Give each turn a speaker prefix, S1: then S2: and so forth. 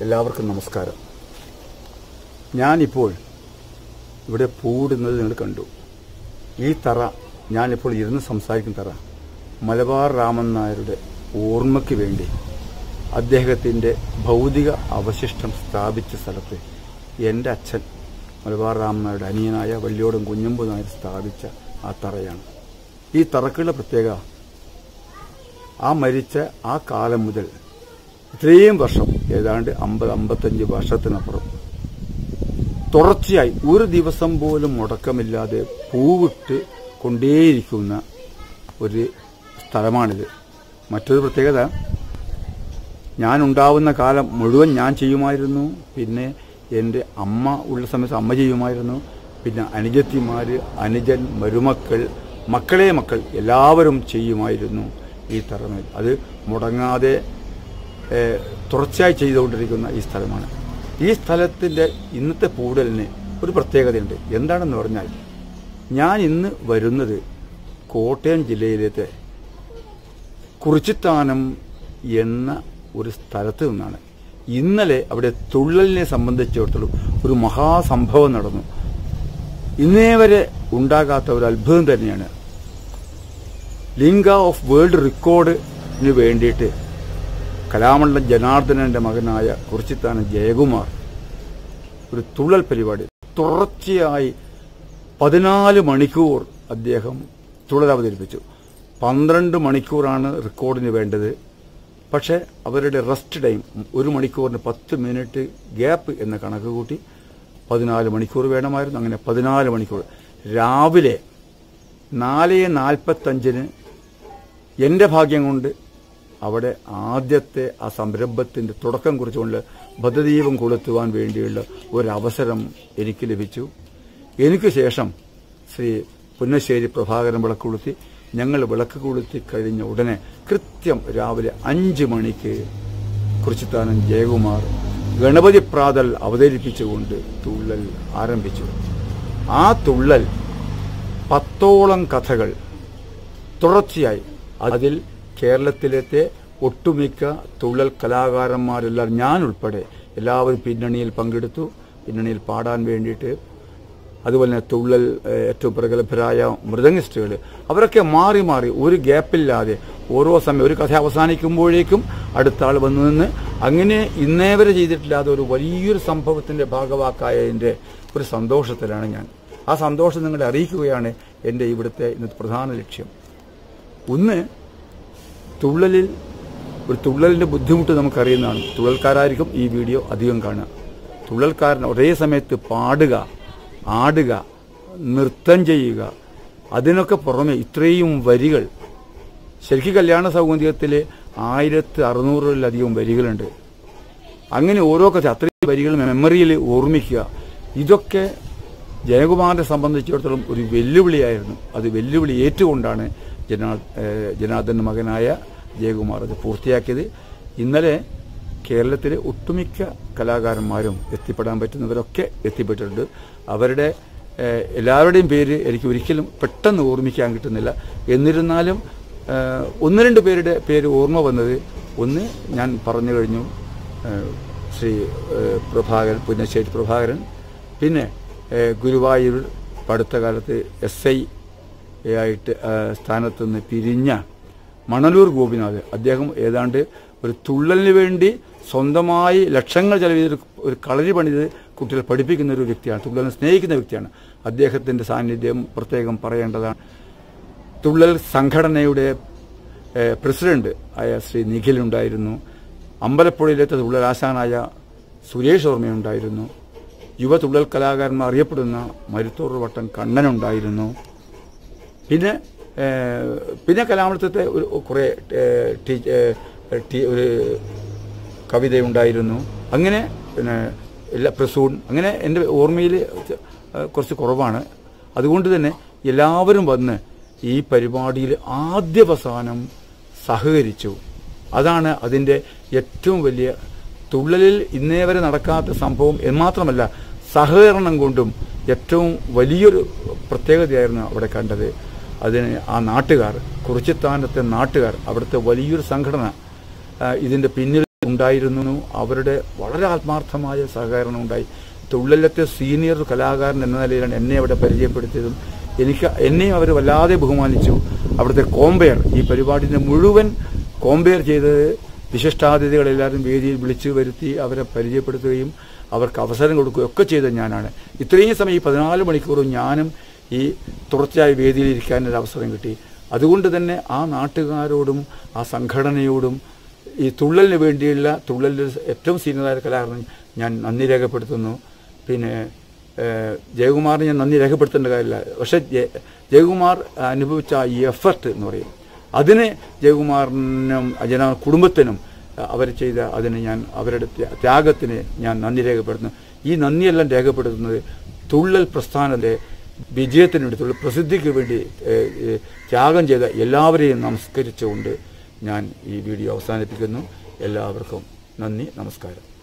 S1: എല്ലാവർക്കും നമസ്കാരം ഞാനിപ്പോൾ ഇവിടെ പൂടുന്നത് നിങ്ങൾ കണ്ടു ഈ തറ ഞാനിപ്പോൾ ഇരുന്ന് സംസാരിക്കുന്ന തറ മലബാർ രാമൻ നായരുടെ ഓർമ്മയ്ക്ക് വേണ്ടി അദ്ദേഹത്തിൻ്റെ ഭൗതിക അവശിഷ്ടം സ്ഥാപിച്ച സ്ഥലത്ത് എൻ്റെ അച്ഛൻ മലബാർ രാമൻ നായരുടെ അനിയനായ വള്ളിയോടും കുഞ്ഞമ്പു നായർ സ്ഥാപിച്ച ആ തറയാണ് ഈ തറക്കുള്ള പ്രത്യേകത ആ മരിച്ച ആ കാലം മുതൽ ഇത്രയും വർഷം ഏതാണ്ട് അമ്പത് അമ്പത്തഞ്ച് വർഷത്തിനപ്പുറം തുടർച്ചയായി ഒരു ദിവസം പോലും മുടക്കമില്ലാതെ പൂവിട്ട് കൊണ്ടേയിരിക്കുന്ന ഒരു സ്ഥലമാണിത് മറ്റൊരു പ്രത്യേകത ഞാൻ ഉണ്ടാവുന്ന കാലം മുഴുവൻ ഞാൻ ചെയ്യുമായിരുന്നു പിന്നെ എൻ്റെ അമ്മ ഉള്ള സമയത്ത് അമ്മ ചെയ്യുമായിരുന്നു പിന്നെ അനുജത്തിമാർ അനുജൻ മരുമക്കൾ മക്കളെ മക്കൾ എല്ലാവരും ചെയ്യുമായിരുന്നു ഈ തറമേൽ അത് മുടങ്ങാതെ ഏഹ്, തുടർച്ചയായി ചെയ്തുകൊണ്ടിരിക്കുന്ന ഈ സ്ഥലമാണ് ഈ സ്ഥലത്തിൻ്റെ ഇന്നത്തെ പൂടലിന് ഒരു പ്രത്യേകതയുണ്ട് എന്താണെന്ന് പറഞ്ഞാൽ ഞാൻ ഇന്ന് വരുന്നത് കോട്ടയം ജില്ലയിലത്തെ കുറിച്ചിത്താനം എന്ന ഒരു സ്ഥലത്ത് നിന്നാണ് ഇന്നലെ അവിടെ തുള്ളലിനെ സംബന്ധിച്ചിടത്തോളം ഒരു മഹാസംഭവം നടന്നു ഇന്നേ വരെ ഉണ്ടാകാത്ത ഒരു അത്ഭുതം തന്നെയാണ് ലിംഗ ഓഫ് വേൾഡ് റെക്കോർഡിന് വേണ്ടിയിട്ട് കലാമണ്ഡലം ജനാർദ്ദനന്റെ മകനായ കുറിച്ചിത്താനം ജയകുമാർ ഒരു തുള്ളൽ പരിപാടി തുടർച്ചയായി പതിനാല് മണിക്കൂർ അദ്ദേഹം തുള്ളൽ അവതരിപ്പിച്ചു പന്ത്രണ്ട് മണിക്കൂറാണ് റെക്കോർഡിന് വേണ്ടത് പക്ഷേ അവരുടെ റെസ്റ്റ് ടൈം ഒരു മണിക്കൂറിന് പത്ത് മിനിറ്റ് ഗ്യാപ്പ് എന്ന കണക്ക് കൂട്ടി പതിനാല് മണിക്കൂർ വേണമായിരുന്നു അങ്ങനെ പതിനാല് മണിക്കൂർ രാവിലെ നാല് നാൽപ്പത്തഞ്ചിന് എൻ്റെ ഭാഗ്യം കൊണ്ട് അവിടെ ആദ്യത്തെ ആ സംരംഭത്തിൻ്റെ തുടക്കം കുറിച്ചുകൊണ്ട് ഭദ്രദീപം കൊളുത്തുവാൻ വേണ്ടിയുള്ള ഒരവസരം എനിക്ക് ലഭിച്ചു എനിക്ക് ശേഷം ശ്രീ പുന്നശ്ശേരി പ്രഭാകരൻ വിളക്ക് കൊളുത്തി ഞങ്ങൾ വിളക്ക് കൊളുത്തി കഴിഞ്ഞ ഉടനെ കൃത്യം രാവിലെ അഞ്ച് മണിക്ക് കുറിച്ചിത്താനം ജയകുമാർ ഗണപതി പ്രാതൽ അവതരിപ്പിച്ചുകൊണ്ട് തുള്ളൽ ആരംഭിച്ചു ആ തുള്ളൽ പത്തോളം കഥകൾ തുടർച്ചയായി അതിൽ കേരളത്തിലത്തെ ഒട്ടുമിക്ക തുള്ളൽ കലാകാരന്മാരെല്ലാം ഞാൻ ഉൾപ്പെടെ എല്ലാവരും പിന്നണിയിൽ പങ്കെടുത്തു പിന്നണിയിൽ പാടാൻ വേണ്ടിയിട്ട് അതുപോലെ തന്നെ തുള്ളൽ ഏഹ്, ഏറ്റവും പ്രഗത്ഭരായ മൃദംഗിസ്റ്റുകൾ അവരൊക്കെ മാറി മാറി ഒരു ഗ്യാപ്പില്ലാതെ ഓരോ സമയം ഒരു കഥ അവസാനിക്കുമ്പോഴേക്കും അടുത്ത ആൾ വന്നു നിന്ന് അങ്ങനെ ഇന്നേ വരെ ചെയ്തിട്ടില്ലാത്ത ഒരു വലിയൊരു സംഭവത്തിന്റെ ഭാഗവാക്കായതിന്റെ ഒരു സന്തോഷത്തിലാണ് ഞാൻ ആ സന്തോഷം നിങ്ങളെ അറിയിക്കുകയാണ് എൻ്റെ ഇവിടുത്തെ ഇന്നത്തെ പ്രധാന ലക്ഷ്യം ഒന്ന് തുള്ളലിൽ ഒരു തുള്ളലിന്റെ ബുദ്ധിമുട്ട് നമുക്കറിയുന്നതാണ് തുള്ളൽക്കാരായിരിക്കും ഈ വീഡിയോ അധികം കാണുക തുള്ളൽക്കാരൻ ഒരേ സമയത്ത് പാടുക ആടുക നൃത്തം ചെയ്യുക അതിനൊക്കെ പുറമെ ഇത്രയും വരികൾ ശരിക്കും കല്യാണ സൗകര്യത്തിൽ ആയിരത്തി അറുന്നൂറിലധികം വരികളുണ്ട് അങ്ങനെ ഓരോ കഥ അത്രയും വരികൾ മെമ്മറിയിൽ ഓർമ്മിക്കുക ഇതൊക്കെ ജയകുമാറിനെ സംബന്ധിച്ചിടത്തോളം ഒരു വെല്ലുവിളിയായിരുന്നു അത് വെല്ലുവിളി ഏറ്റുകൊണ്ടാണ് ജനാ ഏഹ് ജനാർദ്ദൻ്റെ മകനായ ജയകുമാർ അത് പൂർത്തിയാക്കിയത് ഇന്നലെ കേരളത്തിലെ ഒട്ടുമിക്ക കലാകാരന്മാരും എത്തിപ്പെടാൻ പറ്റുന്നവരൊക്കെ എത്തിപ്പെട്ടിട്ടുണ്ട് അവരുടെ ഏഹ് എല്ലാവരുടെയും പേര് എനിക്ക് ഒരിക്കലും പെട്ടെന്ന് ഓർമ്മിക്കാൻ കിട്ടുന്നില്ല എന്നിരുന്നാലും ഏഹ് ഒന്ന് രണ്ട് പേരുടെ പേര് ഓർമ്മ വന്നത് ഒന്ന് ഞാൻ പറഞ്ഞു കഴിഞ്ഞു ഏഹ് ശ്രീ ഏഹ് പ്രഭാകരൻ പുന്നശ്ശേരി പ്രഭാകരൻ പിന്നെ ഏഹ് ഗുരുവായൂർ അടുത്ത കാലത്ത് എസ് ഐ ആയിട്ട് ഏഹ് സ്ഥാനത്ത് നിന്ന് പിരിഞ്ഞ മണലൂർ ഗോപിനാഥ് അദ്ദേഹം ഏതാണ്ട് ഒരു തുള്ളലിന് വേണ്ടി സ്വന്തമായി ലക്ഷങ്ങൾ ചെലവ് ചെയ്ത് ഒരു കളരി പണിത് കുട്ടികളെ പഠിപ്പിക്കുന്ന ഒരു വ്യക്തിയാണ് തുള്ളലിനെ സ്നേഹിക്കുന്ന വ്യക്തിയാണ് അദ്ദേഹത്തിന്റെ സാന്നിധ്യം പ്രത്യേകം പറയേണ്ടതാണ് തുള്ളൽ സംഘടനയുടെ ഏഹ്, പ്രസിഡന്റ് ആയ ശ്രീ നിഖിലുണ്ടായിരുന്നു അമ്പലപ്പുഴയിലത്തെ തുള്ളൽ ആശാനായ സുരേഷ് ഓർമ്മയുണ്ടായിരുന്നു യുവ തുള്ളൽ കലാകാരന്മാർ അറിയപ്പെടുന്ന മരുത്തൂർ വട്ടം കണ്ണനുണ്ടായിരുന്നു പിന്നെ ഏഹ്, പിന്നെ കലാമണ്ഡലത്തെ ഒരു കുറേ ഏഹ്, ടീ- ഏഹ്, ടീ- ഒരു കവിതയുണ്ടായിരുന്നു അങ്ങനെ പിന്നെ എല്ലാ പ്രസൂൺ അങ്ങനെ എൻ്റെ ഓർമ്മയിൽ കുറച്ച് കുറവാണ് അതുകൊണ്ട് തന്നെ എല്ലാവരും വന്ന് ഈ പരിപാടിയിൽ ആദ്യവസാനം സഹകരിച്ചു അതാണ് അതിൻ്റെ ഏറ്റവും വലിയ തുള്ളലിൽ ഇന്നേ വരെ നടക്കാത്ത സംഭവം എന്ന് മാത്രമല്ല സഹകരണം കൊണ്ടും ഏറ്റവും വലിയൊരു പ്രത്യേകതയായിരുന്നു അവിടെ കണ്ടത് അതിന് ആ നാട്ടുകാർ കുറിച്ചിത്താനത്തെ നാട്ടുകാർ അവിടുത്തെ വലിയൊരു സംഘടന ആ, ഇതിൻ്റെ പിന്നിൽ ഉണ്ടായിരുന്നു അവരുടെ വളരെ ആത്മാർത്ഥമായ സഹകരണം ഉണ്ടായി തുള്ളലത്തെ സീനിയർ കലാകാരൻ എന്ന നിലയിലാണ് എന്നെ അവിടെ പരിചയപ്പെടുത്തിയതും എനിക്ക് എന്നെയും അവർ വല്ലാതെ ബഹുമാനിച്ചു അവിടുത്തെ കോമ്പയർ ഈ പരിപാടിൻ്റെ മുഴുവൻ കോമ്പയർ ചെയ്തത് വിശിഷ്ടാതിഥികളെല്ലാവരും വേദിയിൽ വിളിച്ചു വരുത്തി അവരെ പരിചയപ്പെടുത്തുകയും അവർക്ക് അവസരം കൊടുക്കുകയും ഒക്കെ ചെയ്തത് ഞാനാണ് ഇത്രയും സമയം ഈ പതിനാല് മണിക്കൂറും ഞാനും ഈ തുടർച്ചയായി വേദിയിലിരിക്കാൻ ഒരു അവസരം കിട്ടി അതുകൊണ്ട് തന്നെ ആ നാട്ടുകാരോടും ആ സംഘടനയോടും ഈ തുള്ളലിന് വേണ്ടിയുള്ള തുള്ളലിൽ ഏറ്റവും സീനിയറായ കലാകാരൻ ഞാൻ നന്ദി രേഖപ്പെടുത്തുന്നു പിന്നെ ഏഹ്, ജയകുമാറിന് ഞാൻ നന്ദി രേഖപ്പെടുത്തേണ്ട കാര്യമില്ല പക്ഷേ ജയ- ജയകുമാർ അനുഭവിച്ച ഈ എഫർട്ട് എന്ന് പറയും അതിന് ജയകുമാറിനും ജന കുടുംബത്തിനും അവർ ചെയ്ത അതിന് ഞാൻ അവരുടെ ത്യാ- ത്യാഗത്തിന് ഞാൻ നന്ദി രേഖപ്പെടുത്തുന്നു ഈ നന്ദിയെല്ലാം രേഖപ്പെടുത്തുന്നത് തുള്ളൽ പ്രസ്ഥാനത്തെ വിജയത്തിന് വേണ്ടി തുള്ളൽ പ്രസിദ്ധിക്ക് വേണ്ടി ഏഹ്, ഏഹ്, ത്യാഗം ചെയ്ത എല്ലാവരെയും നമസ്കരിച്ചുകൊണ്ട് ഞാൻ ഈ വീഡിയോ അവസാനിപ്പിക്കുന്നു എല്ലാവർക്കും നന്ദി നമസ്കാരം